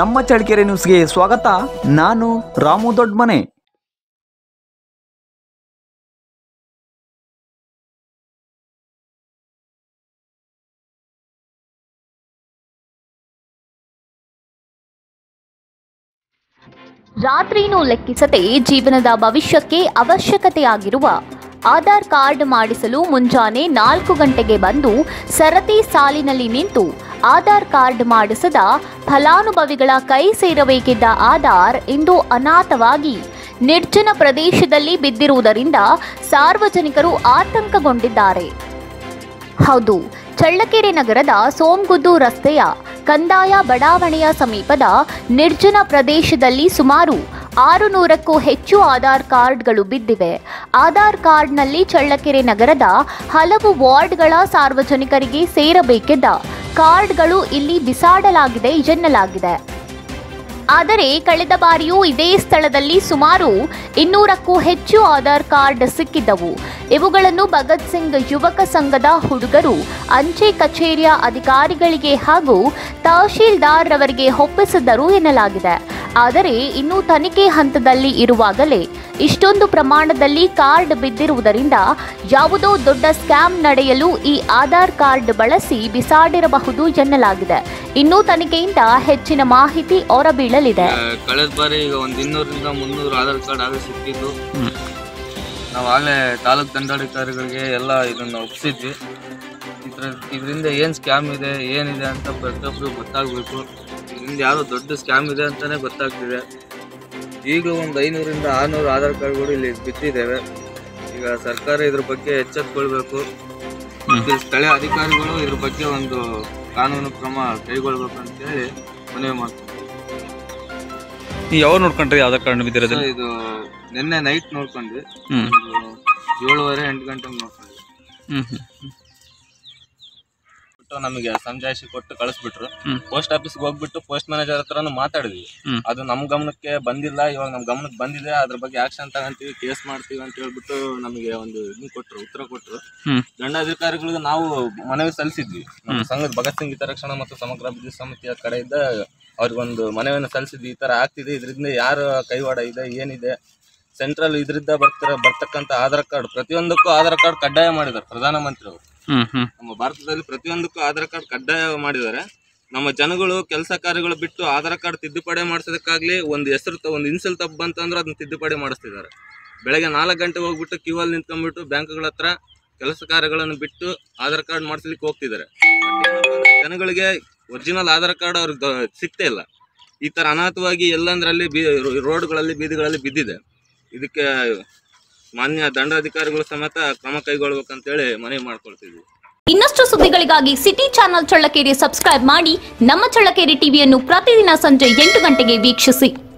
ನಮ್ಮ ಚಳ್ಳಕೆರೆ ನ್ಯೂಸ್ಗೆ ಸ್ವಾಗತ ನಾನು ರಾಮು ದೊಡ್ಮನೆ ರಾತ್ರಿನೂ ಲೆಕ್ಕಿಸದೆ ಜೀವನದ ಭವಿಷ್ಯಕ್ಕೆ ಅವಶ್ಯಕತೆಯಾಗಿರುವ ಆಧಾರ್ ಕಾರ್ಡ್ ಮಾಡಿಸಲು ಮುಂಜಾನೆ ನಾಲ್ಕು ಗಂಟೆಗೆ ಬಂದು ಸರತಿ ಸಾಲಿನಲ್ಲಿ ನಿಂತು ಆಧಾರ್ ಕಾರ್ಡ್ ಮಾಡಿಸದ ಫಲಾನುಭವಿಗಳ ಕೈ ಸೇರಬೇಕಿದ್ದ ಆಧಾರ್ ಇಂದು ಅನಾಥವಾಗಿ ನಿರ್ಜನ ಪ್ರದೇಶದಲ್ಲಿ ಬಿದ್ದಿರುವುದರಿಂದ ಸಾರ್ವಜನಿಕರು ಆತಂಕಗೊಂಡಿದ್ದಾರೆ ಹೌದು ಚಳ್ಳಕೆರೆ ನಗರದ ಸೋಮಗುದ್ದು ರಸ್ತೆಯ ಕಂದಾಯ ಬಡಾವಣೆಯ ಸಮೀಪದ ನಿರ್ಜನ ಪ್ರದೇಶದಲ್ಲಿ ಸುಮಾರು ಆರು ನೂರಕ್ಕೂ ಹೆಚ್ಚು ಆಧಾರ್ ಕಾರ್ಡ್ಗಳು ಬಿದ್ದಿವೆ ಆಧಾರ್ ಕಾರ್ಡ್ನಲ್ಲಿ ಚಳ್ಳಕೆರೆ ನಗರದ ಹಲವು ವಾರ್ಡ್ಗಳ ಸಾರ್ವಜನಿಕರಿಗೆ ಸೇರಬೇಕಿದ್ದ ಕಾರ್ಡ್ಗಳು ಇಲ್ಲಿ ಬಿಸಾಡಲಾಗಿದೆ ಎನ್ನಲಾಗಿದೆ ಆದರೆ ಕಳೆದ ಬಾರಿಯೂ ಇದೇ ಸ್ಥಳದಲ್ಲಿ ಸುಮಾರು ಇನ್ನೂರಕ್ಕೂ ಹೆಚ್ಚು ಆಧಾರ್ ಕಾರ್ಡ್ ಸಿಕ್ಕಿದ್ದವು ಇವುಗಳನ್ನು ಭಗತ್ ಸಿಂಗ್ ಯುವಕ ಸಂಘದ ಹುಡುಗರು ಅಂಚೆ ಕಚೇರಿಯ ಅಧಿಕಾರಿಗಳಿಗೆ ಹಾಗೂ ತಹಶೀಲ್ದಾರ್ ರವರಿಗೆ ಒಪ್ಪಿಸಿದ್ದರು ಎನ್ನಲಾಗಿದೆ ಆದರೆ ಇನ್ನೂ ತನಿಖೆ ಹಂತದಲ್ಲಿ ಇರುವಾಗಲೇ ಇಷ್ಟೊಂದು ಪ್ರಮಾಣದಲ್ಲಿ ಕಾರ್ಡ್ ಬಿದ್ದಿರುವುದರಿಂದ ಯಾವುದೋ ದೊಡ್ಡ ಸ್ಕ್ಯಾಮ್ ನಡೆಯಲು ಈ ಆಧಾರ್ ಕಾರ್ಡ್ ಬಳಸಿ ಬಿಸಾಡಿರಬಹುದು ಎನ್ನಲಾಗಿದೆ ಇನ್ನೂ ತನಿಖೆಯಿಂದ ಹೆಚ್ಚಿನ ಮಾಹಿತಿ ಹೊರಬೀಳಲಿದೆ ಕಳೆದ ಬಾರಿ ಈಗ ಒಂದು ಇನ್ನೂರಿಂದ ಮುನ್ನೂರು ಆಧಾರ್ ಕಾರ್ಡ್ ಆಗಲೇ ಸಿಕ್ಕಿದ್ದು ನಾವು ಆಗಲೇ ತಾಲೂಕು ದಂಡಾಧಿಕಾರಿಗಳಿಗೆ ಎಲ್ಲ ಇದನ್ನು ಒಪ್ಪಿಸಿದ್ವಿ ಇದ್ರ ಇದರಿಂದ ಏನು ಸ್ಕ್ಯಾಮ್ ಇದೆ ಏನಿದೆ ಅಂತ ಪ್ರತಿಯೊಬ್ಬರು ಗೊತ್ತಾಗಬೇಕು ಇದರಿಂದ ಯಾವುದೋ ದೊಡ್ಡ ಸ್ಕ್ಯಾಮ್ ಇದೆ ಅಂತಲೇ ಗೊತ್ತಾಗ್ತಿದೆ ಈಗಲೂ ಒಂದು ಐನೂರಿಂದ ಆರುನೂರು ಆಧಾರ್ ಕಾರ್ಡ್ಗಳು ಇಲ್ಲಿ ಬಿದ್ದಿದ್ದೇವೆ ಈಗ ಸರ್ಕಾರ ಇದ್ರ ಬಗ್ಗೆ ಎಚ್ಚೆತ್ಕೊಳ್ಬೇಕು ಮತ್ತು ಸ್ಥಳೀಯ ಅಧಿಕಾರಿಗಳು ಇದ್ರ ಬಗ್ಗೆ ಒಂದು ಕಾನೂನು ಕ್ರಮ ಕೈಗೊಳ್ಬೇಕು ಅಂತೇಳಿ ಮನವಿ ಮಾಡ್ತೀನಿ ನೀವು ಯಾವಾಗ ನೋಡ್ಕೊಂಡ್ರಿ ಆಧಾರ್ ಕಾರ್ಡ್ ಬಿದ್ದಿರೋದು ಸರ್, ಇದು ನಿನ್ನೆ ನೈಟ್ ನೋಡ್ಕೊಂಡ್ವಿ ಹ್ಮ್ ಒಂದು ಏಳುವರೆ ಎಂಟು ಗಂಟೆಗೆ ನೋಡ್ಕೊಂಡ್ವಿ ಹ್ಮ್ ಹ್ಮ್ ಬಿಟ್ಟು ನಮಗೆ ಸಂಜಾಯಿಸಿ ಕೊಟ್ಟು ಕಳಿಸ್ಬಿಟ್ರು ಹ್ಮ್. ಪೋಸ್ಟ್ ಆಫೀಸ್ಗೆ ಹೋಗ್ಬಿಟ್ಟು ಪೋಸ್ಟ್ ಮ್ಯಾನೇಜರ್ ಹತ್ರನೂ ಮಾತಾಡಿದ್ವಿ ಹ್ಮ್. ಅದು ನಮ್ಮ ಗಮನಕ್ಕೆ ಬಂದಿಲ್ಲ ಇವಾಗ ನಮ್ಮ ಗಮನಕ್ಕೆ ಬಂದಿದೆ ಅದ್ರ ಬಗ್ಗೆ ಆಕ್ಷನ್ ತಗೊಂತೀವಿ ಕೇಸ್ ಮಾಡ್ತೀವಿ ಅಂತ ಹೇಳ್ಬಿಟ್ಟು ನಮಗೆ ಒಂದು ಇದನ್ನ ಕೊಟ್ರು ಉತ್ತರ ಕೊಟ್ರು ಹ್ಮ್. ದಂಡಾಧಿಕಾರಿಗಳಿಗೆ ನಾವು ಮನವಿ ಸಲ್ಲಿಸಿದ್ವಿ ನಮ್ಮ ಸಂಘದ ಭಗತ್ ಸಿಂಗ್ ಹಿತರಕ್ಷಣಾ ಮತ್ತು ಸಮಗ್ರ ಅಭಿವೃದ್ಧಿ ಸಮಿತಿಯ ಕಡೆಯಿಂದ ಅವ್ರಿಗೊಂದು ಮನವಿಯನ್ನು ಸಲ್ಲಿಸಿದ್ವಿ ಈ ತರ ಆಗ್ತಿದೆ ಇದರಿಂದ ಯಾರ ಕೈವಾಡ ಇದೆ ಏನಿದೆ ಸೆಂಟ್ರಲ್ ಇದರಿಂದ ಬರ್ತಿರ ಬರ್ತಕ್ಕಂಥ ಆಧಾರ್ ಕಾರ್ಡ್ ಪ್ರತಿಯೊಂದಕ್ಕೂ ಆಧಾರ್ ಕಾರ್ಡ್ ಕಡ್ಡಾಯ ಮಾಡಿದ್ದಾರೆ ಪ್ರಧಾನಮಂತ್ರಿ ಅವರು ಹ್ಮ್ ಹ್ಮ್ ನಮ್ಮ ಭಾರತದಲ್ಲಿ ಪ್ರತಿಯೊಂದಕ್ಕೂ ಆಧಾರ್ ಕಾರ್ಡ್ ಕಡ್ಡಾಯ ಮಾಡಿದ್ದಾರೆ ನಮ್ಮ ಜನಗಳು ಕೆಲಸ ಕಾರ್ಯಗಳು ಬಿಟ್ಟು ಆಧಾರ್ ಕಾರ್ಡ್ ತಿದ್ದುಪಡಿ ಮಾಡಿಸೋದಕ್ಕಾಗ್ಲಿ ಒಂದು ಹೆಸರು ತ ಒಂದು ಇನ್ಸಲ್ ತಪ್ಪು ಬಂತಂದ್ರೆ ಅದನ್ನ ತಿದ್ದುಪಡಿ ಮಾಡಿಸ್ತಿದ್ದಾರೆ ಬೆಳಗ್ಗೆ ನಾಲ್ಕು ಗಂಟೆಗೆ ಹೋಗ್ಬಿಟ್ಟು ಕ್ಯೂ ಅಲ್ಲಿ ನಿಂತ್ಕೊಂಡ್ಬಿಟ್ಟು ಬ್ಯಾಂಕ್ಗಳ ಹತ್ರ ಕೆಲಸ ಕಾರ್ಯಗಳನ್ನು ಬಿಟ್ಟು ಆಧಾರ್ ಕಾರ್ಡ್ ಮಾಡಿಸ್ಲಿಕ್ಕೆ ಹೋಗ್ತಿದ್ದಾರೆ ಜನಗಳಿಗೆ ಒರಿಜಿನಲ್ ಆಧಾರ್ ಕಾರ್ಡ್ ಅವ್ರಿಗೆ ಸಿಗ್ತಾ ಇಲ್ಲ ಈ ತರ ಅನಾಥವಾಗಿ ಎಲ್ಲಂದ್ರಲ್ಲಿ ಬೀ ರೋಡ್ಗಳಲ್ಲಿ ಬೀದಿಗಳಲ್ಲಿ ಬಿದ್ದಿದೆ ಇದಕ್ಕೆ ಮಾನ್ಯ ದಂಡಾಧಿಕಾರಿಗಳು ಸಮೇತ ಕ್ರಮ ಕೈಗೊಳ್ಬೇಕಂತೇಳಿ ಮನವಿ ಮಾಡ್ಕೊಳ್ತಿದ್ವಿ ಇನ್ನಷ್ಟು ಸುದ್ದಿಗಳಿಗಾಗಿ ಸಿಟಿ ಚಾನಲ್ ಚಳ್ಳಕೆರೆ ಸಬ್ಸ್ಕ್ರೈಬ್ ಮಾಡಿ ನಮ್ಮ ಚಳ್ಳಕೆರೆ ಟಿವಿಯನ್ನು ಪ್ರತಿದಿನ ಸಂಜೆ ಎಂಟು ಗಂಟೆಗೆ ವೀಕ್ಷಿಸಿ